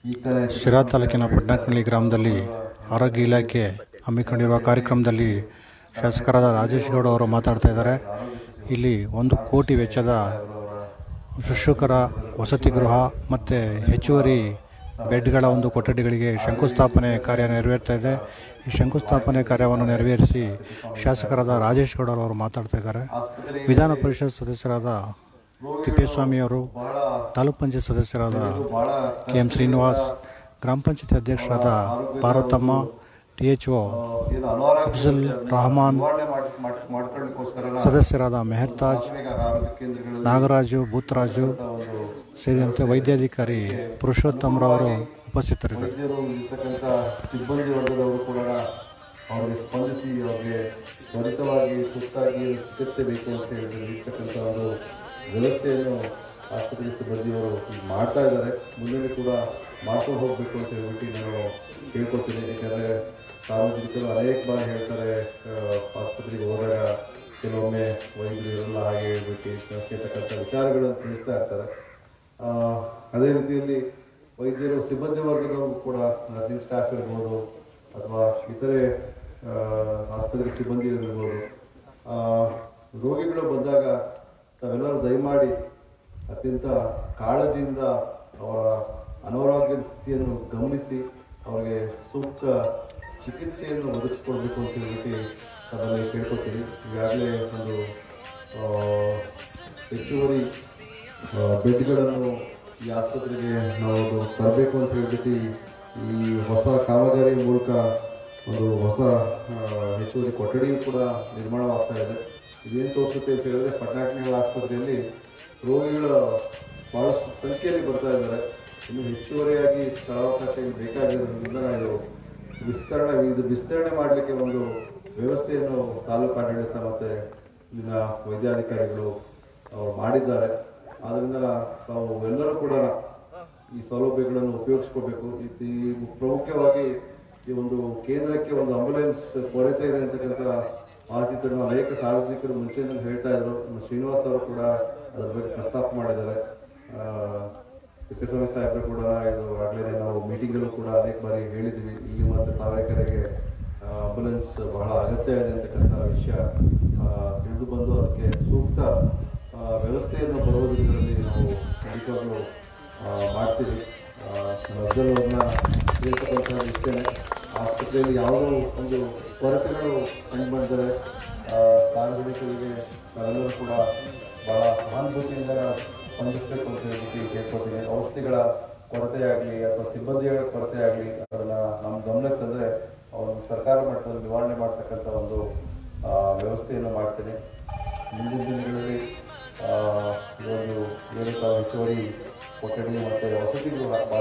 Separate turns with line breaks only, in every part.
ಈ ಕಡೆ
ಶಿರಾ ತಾಲೂಕಿನ ಪಟ್ನಾಟ್ನಳ್ಳಿ ಗ್ರಾಮದಲ್ಲಿ ಆರೋಗ್ಯ ಇಲಾಖೆ ಹಮ್ಮಿಕೊಂಡಿರುವ ಕಾರ್ಯಕ್ರಮದಲ್ಲಿ ಶಾಸಕರಾದ ರಾಜೇಶ್ ಗೌಡ ಅವರು ಮಾತಾಡ್ತಾ ಇದ್ದಾರೆ ಇಲ್ಲಿ ಒಂದು ಕೋಟಿ ವೆಚ್ಚದ ಶಿಶುಕರ ವಸತಿ ಗೃಹ ಮತ್ತು ಹೆಚ್ಚುವರಿ ಬೆಡ್ಗಳ ಒಂದು ಕೊಠಡಿಗಳಿಗೆ ಶಂಕುಸ್ಥಾಪನೆ ಕಾರ್ಯ ನೆರವೇರ್ತಾ ಇದೆ ಈ ಶಂಕುಸ್ಥಾಪನೆ ಕಾರ್ಯವನ್ನು ನೆರವೇರಿಸಿ ಶಾಸಕರಾದ ರಾಜೇಶ್ ಗೌಡರು ಅವರು ಮಾತಾಡ್ತಾ ಇದ್ದಾರೆ ವಿಧಾನ ಪರಿಷತ್ ಸದಸ್ಯರಾದ ತಿಪ್ಪೇಸ್ವಾಮಿಯವರು
ಬಹಳ
ತಾಲೂಕ್ ಪಂಚಾಯತ್ ಸದಸ್ಯರಾದ
ಬಹಳ
ಕೆ ಎಂ ಶ್ರೀನಿವಾಸ್ ಗ್ರಾಮ ಪಂಚಾಯತಿ ಅಧ್ಯಕ್ಷರಾದ ಪಾರ್ವತಮ್ಮ ಟಿ ಎಚ್ ಒ
ಏನು ಅನಾರೋಗ್ಯ
ಅಫ್ಜಲ್ ರಹಮಾನ್
ನಿವಾರಣೆ ಮಾಡ್- ಮಾಡ್- ಮಾಡ್ಕೊಳ್ಳಿಕ್ಕೋಸ್ಕರ
ಸದಸ್ಯರಾದ ಮೆಹರ್ತಾಜ್
ಪ್ರಾಥಮಿಕ ಆರೋಗ್ಯ ಕೇಂದ್ರಗಳಲ್ಲಿ
ನಾಗರಾಜು ಭೂತರಾಜು
ಒಂದು
ಸೇರಿದಂತೆ ವೈದ್ಯಾಧಿಕಾರಿ ಪುರುಷೋತ್ತಮರವರು ಉಪಸ್ಥಿತರಿದ್ದರು
ವೈದ್ಯರು ಇರ್ತಕ್ಕಂಥ ಸಿಬ್ಬಂದಿ ವರ್ಗದವರು ಕೂಡ ಅವರಿಗೆ ಸ್ಪಂದಿಸಿ ಅವರಿಗೆ ತ್ವರಿತವಾಗಿ ತುರ್ತಾಗಿ ಚಿಕಿತ್ಸೆ ಬೇಕು ಅಂತ ಹೇಳಿದ್ರೆ ಇರ್ತಕ್ಕಂಥ ಒಂದು ವ್ಯವಸ್ಥೆಯನ್ನು ಆಸ್ಪತ್ರೆ ಸಿಬ್ಬಂದಿಯವರು ಈಗ ಮಾಡ್ತಾ ಇದ್ದಾರೆ ಮುಂದೆ ಕೂಡ ಮಾಡ್ಕೊಂಡು ಹೋಗಬೇಕು ಅಂತ ಹೇಳ್ಬಿಟ್ಟು ನಾನು ಕೇಳ್ಕೊತೀನಿ ಯಾಕಂದರೆ ಸಾರ್ವಜನಿಕರು ಅನೇಕ ಬಾರಿ ಹೇಳ್ತಾರೆ ಆ, ಆಸ್ಪತ್ರೆಗೆ ಹೋದಾಗ ಕೆಲವೊಮ್ಮೆ ವೈದ್ಯರು ಇರಲ್ಲ ಹಾಗೆ ಹೇಳ್ಬೇಕು ಕೇಳ್ತಕ್ಕಂಥ ವಿಚಾರಗಳನ್ನು ತಿಳಿಸ್ತಾ ಇರ್ತಾರೆ ಆ, ಅದೇ ರೀತಿಯಲ್ಲಿ ವೈದ್ಯರು ಸಿಬ್ಬಂದಿ ವರ್ಗದವರು ಕೂಡ ನರ್ಸಿಂಗ್ ಸ್ಟಾಫ್ ಇರ್ಬೋದು ಅಥವಾ ಇತರೆ ಆ, ಆಸ್ಪತ್ರೆ ಸಿಬ್ಬಂದಿ ಇರ್ಬೋದು ಆ, ರೋಗಿಗಳು ಬಂದಾಗ ತಾವೆಲ್ಲರೂ ದಯಮಾಡಿ ಅತ್ಯಂತ ಕಾಳಜಿಯಿಂದ ಅವರ ಅನಾರೋಗ್ಯದ ಸ್ಥಿತಿಯನ್ನು ಗಮನಿಸಿ ಅವರಿಗೆ ಸೂಕ್ತ ಚಿಕಿತ್ಸೆಯನ್ನು ಒದಗಿಸ್ಕೊಡ್ಬೇಕು ಅಂತ ಹೇಳ್ಬಿಟ್ಟು ತಮ್ಮಲ್ಲಿ ಕೇಳ್ಕೊತೀನಿ ಈಗಾಗಲೇ ಒಂದು ಆ, ಹೆಚ್ಚುವರಿ ಆ, ಬೆಡ್ಗಳನ್ನು ಈ ಆಸ್ಪತ್ರೆಗೆ ನಾವು ತರಬೇಕು ಅಂತ ಹೇಳ್ಬಿಟ್ಟು ಈ ಹೊಸ ಕಾಮಗಾರಿ ಮೂಲಕ ಒಂದು ಹೊಸ ಆ, ಹೆಚ್ಚುವರಿ ಕೊಠಡಿಯು ಕೂಡ ನಿರ್ಮಾಣವಾಗ್ತಾ ಇದೆ ಇದೇನು ತೋರಿಸುತ್ತೆ ಅಂತ ಹೇಳಿದ್ರೆ ಪಟ್ನಾಟ್ನಗಳ ಆಸ್ಪತ್ರೆಯಲ್ಲಿ ರೋಗಿಗಳ ಭಾಳಷ್ಟು ಸಂಖ್ಯೆಯಲ್ಲಿ ಬರ್ತಾ ಇದ್ದಾರೆ ಇನ್ನು ಹೆಚ್ಚುವರಿಯಾಗಿ ಸ್ಥಳಾವಕಾಶ ಇಲ್ಲಿ ಬೇಕಾಗಿರೋದ್ರಿಂದ ಇದು ವಿಸ್ತರಣೆ ಇದು ವಿಸ್ತರಣೆ ಮಾಡಲಿಕ್ಕೆ ಒಂದು ವ್ಯವಸ್ಥೆಯನ್ನು ತಾಲೂಕು ಆಡಳಿತ ಮತ್ತು ಇಲ್ಲಿನ ವೈದ್ಯಾಧಿಕಾರಿಗಳು ಅವ್ರು ಮಾಡಿದ್ದಾರೆ ಆದ್ದರಿಂದ ನಾವು ಎಲ್ಲರೂ ಕೂಡ ಈ ಸೌಲಭ್ಯಗಳನ್ನು ಉಪಯೋಗಿಸ್ಕೋಬೇಕು ಇದು ಈ ಪ್ರಮುಖವಾಗಿ ಈ ಒಂದು ಕೇಂದ್ರಕ್ಕೆ ಒಂದು ಆಂಬುಲೆನ್ಸ್ ಕೊರತೆ ಇದೆ ಅಂತಕ್ಕಂಥ ಮಾಹಿತಿಯನ್ನು ಅನೇಕ ಸಾರ್ವಜನಿಕರು ಮುಂಚೆಯಿಂದ ಹೇಳ್ತಾ ಇದ್ರು ನಮ್ಮ ಶ್ರೀನಿವಾಸ್ ಅವರು ಕೂಡ ಅದರ ಬಗ್ಗೆ ಪ್ರಸ್ತಾಪ ಮಾಡಿದ್ದಾರೆ ಆ, ತಿಪ್ಪೇಸ್ವಾಮಿ ಸಾಹೇಬರು ಕೂಡ ಇದು ಆಗಲೇ ನಾವು ಮೀಟಿಂಗಲ್ಲೂ ಕೂಡ ಅನೇಕ ಬಾರಿ ಹೇಳಿದ್ವಿ ಇಲ್ಲಿ ಮತ್ತು ತಾವರೆಕೆರೆಗೆ ಆಂಬುಲೆನ್ಸ್ ಬಹಳ ಅಗತ್ಯ ಇದೆ ಅಂತಕ್ಕಂಥ ವಿಷಯ ಆ, ತಿಳಿದು ಬಂದು ಅದಕ್ಕೆ ಸೂಕ್ತ ಆ, ವ್ಯವಸ್ಥೆಯನ್ನು ಬರುವುದರಲ್ಲಿ ನಾವು ಖಂಡಿತವಾಗ್ಲೂ ಆ, ಮಾಡ್ತೀವಿ ಆ, ನಮ್ಮ ಅಫ್ಜಲ್ ಅವ್ರನ್ನ ಹೇಳ್ತಕ್ಕಂಥ ಇಷ್ಟೇ ಆಸ್ಪತ್ರೆಯಲ್ಲಿ ಯಾವುದೋ ಒಂದು ಕೊರತೆಗಳು ಕಂಡು ಬಂದರೆ ಆ, ಸಾರ್ವಜನಿಕರಿಗೆ ನಾವೆಲ್ಲರೂ ಕೂಡ ಬಹಳ ಸಹಾನುಭೂತಿಯಿಂದ ಸ್ಪಂದಿಸಬೇಕು ಅಂತ ಹೇಳ್ಬಿಟ್ಟು ಕೇಳ್ಕೊತೀನಿ ಔಷಧಿಗಳ ಕೊರತೆ ಆಗಲಿ ಅಥವಾ ಸಿಬ್ಬಂದಿಗಳ ಕೊರತೆ ಆಗಲಿ ಅದನ್ನ ನಮ್ಮ ಗಮನಕ್ಕೆ ತಂದರೆ ಅವರು ಸರ್ಕಾರ ಮಟ್ಟದಲ್ಲಿ ನಿವಾರಣೆ ಮಾಡ್ತಕ್ಕಂಥ ಒಂದು ಆ, ವ್ಯವಸ್ಥೆಯನ್ನು ಮಾಡ್ತೀನಿ ಮುಂದಿನ ದಿನಗಳಲ್ಲಿ ಆ, ಈ ಒಂದು ಏನು ತಾವು ಹೆಚ್ಚುವರಿ ಕೊಠಡಿ ಮತ್ತು ವಸತಿಗಳು ಭಾಳ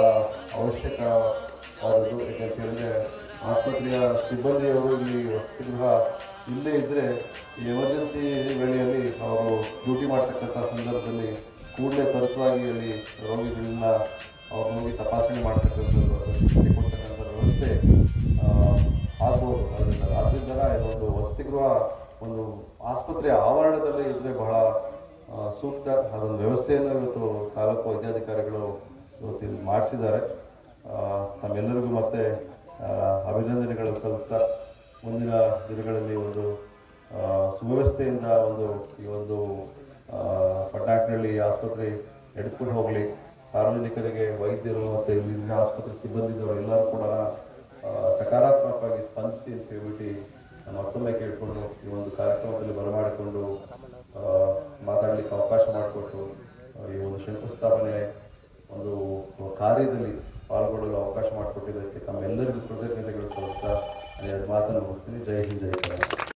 ಅವಶ್ಯಕವಾದದ್ದು ಯಾಕಂತ ಹೇಳಿದ್ರೆ ಆಸ್ಪತ್ರೆಯ ಸಿಬ್ಬಂದಿಯವರು ಇಲ್ಲಿ ವಸತಿ ಗೃಹ ಇಲ್ಲೇ ಇದ್ದರೆ ಈ ಎಮರ್ಜೆನ್ಸಿ ವೇಳೆಯಲ್ಲಿ ಅವರು ಡ್ಯೂಟಿ ಮಾಡ್ತಕ್ಕಂಥ ಸಂದರ್ಭದಲ್ಲಿ ಕೂಡಲೇ ತ್ವರಿತವಾಗಿ ಅಲ್ಲಿ ರೋಗಿಗಳನ್ನ ಅವ್ರು ಹೋಗಿ ತಪಾಸಣೆ ಮಾಡ್ತಕ್ಕಂಥದ್ದು ಅದರ ಚಿಕಿತ್ಸೆ ಕೊಡ್ತಕ್ಕಂಥ ವ್ಯವಸ್ಥೆ ಆ, ಆಗ್ಬೋದು ಅದರಿಂದ ಆದ್ದರಿಂದ ಇದೊಂದು ವಸತಿ ಗೃಹ ಒಂದು ಆಸ್ಪತ್ರೆಯ ಆವರಣದಲ್ಲಿ ಇದ್ದರೆ ಬಹಳ ಆ, ಸೂಕ್ತ ಅದೊಂದು ವ್ಯವಸ್ಥೆಯನ್ನು ಇವತ್ತು ತಾಲೂಕು ವೈದ್ಯಾಧಿಕಾರಿಗಳು ಇವತ್ತು ಇಲ್ಲಿ ಮಾಡಿಸಿದ್ದಾರೆ ಆ, ತಮ್ಮೆಲ್ಲರಿಗೂ ಮತ್ತೆ ಆ, ಅಭಿನಂದನೆಗಳನ್ನು ಸಲ್ಲಿಸ್ತಾ ಮುಂದಿನ ದಿನಗಳಲ್ಲಿ ಒಂದು ಆ, ಸುವ್ಯವಸ್ಥೆಯಿಂದ ಒಂದು ಈ ಒಂದು ಆ, ಪಟ್ನಾಕ್ನಹಳ್ಳಿ ಆಸ್ಪತ್ರೆ ಎಡ್ಕೊಂಡು ಹೋಗಲಿ ಸಾರ್ವಜನಿಕರಿಗೆ ವೈದ್ಯರು ಮತ್ತು ಇಲ್ಲಿನ ಆಸ್ಪತ್ರೆ ಸಿಬ್ಬಂದಿದವರು ಎಲ್ಲರೂ ಕೂಡ ಆ, ಸಕಾರಾತ್ಮಕವಾಗಿ ಸ್ಪಂದಿಸಿ ಅಂತ ಹೇಳ್ಬಿಟ್ಟು ನಾನು ಮತ್ತೊಮ್ಮೆ ಕೇಳಿಕೊಂಡು ಈ ಒಂದು ಕಾರ್ಯಕ್ರಮದಲ್ಲಿ ಬರಮಾಡಿಕೊಂಡು ಆ, ಮಾತಾಡಲಿಕ್ಕೆ ಅವಕಾಶ ಮಾಡಿಕೊಟ್ಟು ಆ, ಈ ಒಂದು ಶಂಕುಸ್ಥಾಪನೆ ಒಂದು ಕಾರ್ಯದಲ್ಲಿ ಪಾಲ್ಗೊಳ್ಳಲು ಅವಕಾಶ ಮಾಡಿಕೊಟ್ಟಿದ್ದಕ್ಕೆ ತಮ್ಮೆಲ್ಲರಿಗೂ ಕೃತಜ್ಞತೆಗಳು ಸಲ್ಲಿಸ್ತಾ ಎರಡು ಮಾತನ್ನು ಮುಗಿಸ್ತೀನಿ ಜೈ ಹಿಂದ್ ಜೈ ಕರ್ನಾಟಕ